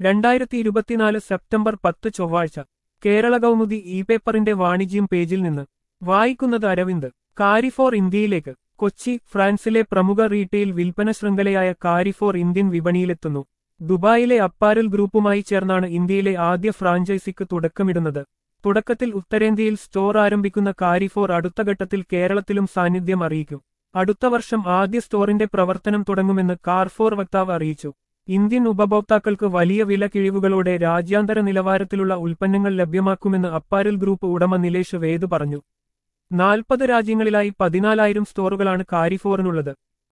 രണ്ടായിരത്തി ഇരുപത്തിനാല് സെപ്റ്റംബർ പത്ത് ചൊവ്വാഴ്ച കേരള കൗമുദി ഇ പേപ്പറിന്റെ വാണിജ്യം പേജിൽ നിന്ന് വായിക്കുന്നത് അരവിന്ദ് കാരിഫോർ ഇന്ത്യയിലേക്ക് കൊച്ചി ഫ്രാൻസിലെ പ്രമുഖ റീറ്റെയിൽ വിൽപ്പന ശൃംഖലയായ കാരിഫോർ ഇന്ത്യൻ വിപണിയിലെത്തുന്നു ദുബായിലെ അപ്പാരൽ ഗ്രൂപ്പുമായി ചേർന്നാണ് ഇന്ത്യയിലെ ആദ്യ ഫ്രാഞ്ചൈസിക്ക് തുടക്കമിടുന്നത് തുടക്കത്തിൽ ഉത്തരേന്ത്യയിൽ സ്റ്റോർ ആരംഭിക്കുന്ന കാരിഫോർ അടുത്ത ഘട്ടത്തിൽ കേരളത്തിലും സാന്നിധ്യം അറിയിക്കും അടുത്ത വർഷം ആദ്യ സ്റ്റോറിന്റെ പ്രവർത്തനം തുടങ്ങുമെന്ന് കാർഫോർ വക്താവ് അറിയിച്ചു ഇന്ത്യൻ ഉപഭോക്താക്കൾക്ക് വലിയ വില കിഴിവുകളോടെ രാജ്യാന്തര നിലവാരത്തിലുള്ള ഉൽപ്പന്നങ്ങൾ ലഭ്യമാക്കുമെന്ന് അപ്പാരൽ ഗ്രൂപ്പ് ഉടമ നിലേഷ് വേദ് പറഞ്ഞു നാൽപ്പത് രാജ്യങ്ങളിലായി പതിനാലായിരം സ്റ്റോറുകളാണ് കാരിഫോറിനുള്ളത്